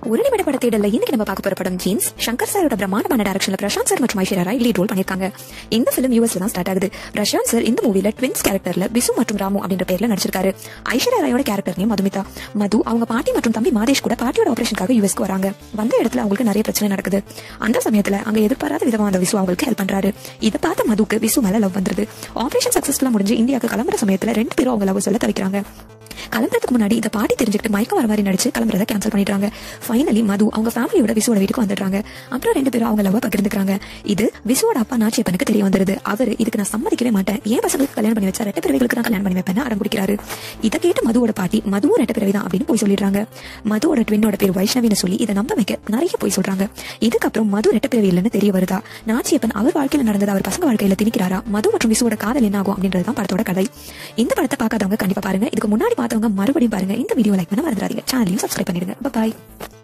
ஒரு நிமிட பட தேடல இன்னைக்கு நம்ம பார்க்க போற படம் ஜீன்ஸ் சங்கர் சாரோட பிரம்மாண்டமான டைரக்ஷன்ல பிரசாந்த் சார் மற்றும் ஐஸ்வர்யா ராய் லீட் ரோல் பண்ணிருக்காங்க இந்த ஃபிலிம் யூஎஸ்ல தான் ஸ்டார்ட் ஆகுது பிரசாந்த் சார் இந்த மூவில ட்வின்ஸ் கேரக்டர்ல பிசு மற்றும் ராமு அப்படின்ற பேர்ல நடிச்சிருக்காரு ஐஸ்வர்யா ராயோட கேரக்டர் நேம் மதுமிதா மது அவங்க பாட்டி மற்றும் தம்பி மாதேஷ் கூட பாட்டியோட ஆபரேஷனுக்காக யூஎஸ்க்கு வராங்க வந்த இடத்துல அவங்களுக்கு நிறைய பிரச்சனை நடக்குது அந்த சமயத்துல அங்க எதிர்பாராத விதமா அந்த விசு அவங்களுக்கு ஹெல்ப் பண்றாரு இதை பார்த்த மதுக்கு விசு மேல லவ் வந்துருது ஆபரேஷன் சக்சஸ்ஃபுல்லா முடிஞ்சு இந்தியாவுக்கு கிளம்புற சமயத்துல ரெண்டு பேரும் அவங்க லவ் சொல்ல தவிக்கிறாங்க கிளம்புறதுக்கு முன்னாடி இந்த பாட்டி தெரிஞ்சுக்கிட்டு மயக்கம் வர மாதிரி நடிச்சு கிளம்புறத கேன்சல் பண்ணிடுறாங்க ஃபைனலி மது அவங்க ஃபேமிலியோட விசுவோட வீட்டுக்கு வந்துடுறாங்க அப்புறம் ரெண்டு பேரும் அவங்க லவ் பகிர்ந்துக்கிறாங்க இது விசுவோட அப்பா நாச்சியப்பனுக்கு தெரிய வந்துருது அவர் இதுக்கு நான் சம்மதிக்கவே மாட்டேன் ஏன் பசங்களுக்கு கல்யாணம் பண்ணி வச்சா ரெட்ட பிறவிகளுக்கு தான் கல்யாணம் பண்ணி வைப்பேன் அடம் பிடிக்கிறாரு இதை கேட்டு மதுவோட பாட்டி மதுவும் ரெட்ட பிறவி தான் அப்படின்னு போய் சொல்லிடுறாங்க மதுவோட ட்வின்னோட பேர் வைஷ்ணவின்னு சொல்லி இதை நம்ப வைக்க நிறைய போய் சொல்றாங்க இதுக்கப்புறம் மது ரெட்ட பிறவி இல்லைன்னு தெரிய வருதா நாச்சியப்பன் அவர் வாழ்க்கையில நடந்தது அவர் பசங்க வாழ்க்கையில திணிக்கிறாரா மது மற்றும் விசுவோட காதல் என்ன ஆகும் அப்படின்றது தான் படத்தோட கதை இந்த படத்தை பார்க்காதவங்க கண்டிப்பா பாருங்க இதுக்கு முன்னாடி பார்த்தவங்க மறுபடியும் பாருங்க இந்த வீடியோ லைக் பண்ண மறந்துடாதீங்க சேனலையும் சப்ஸ்கிரைப் பண்ணிடுங்க பாய்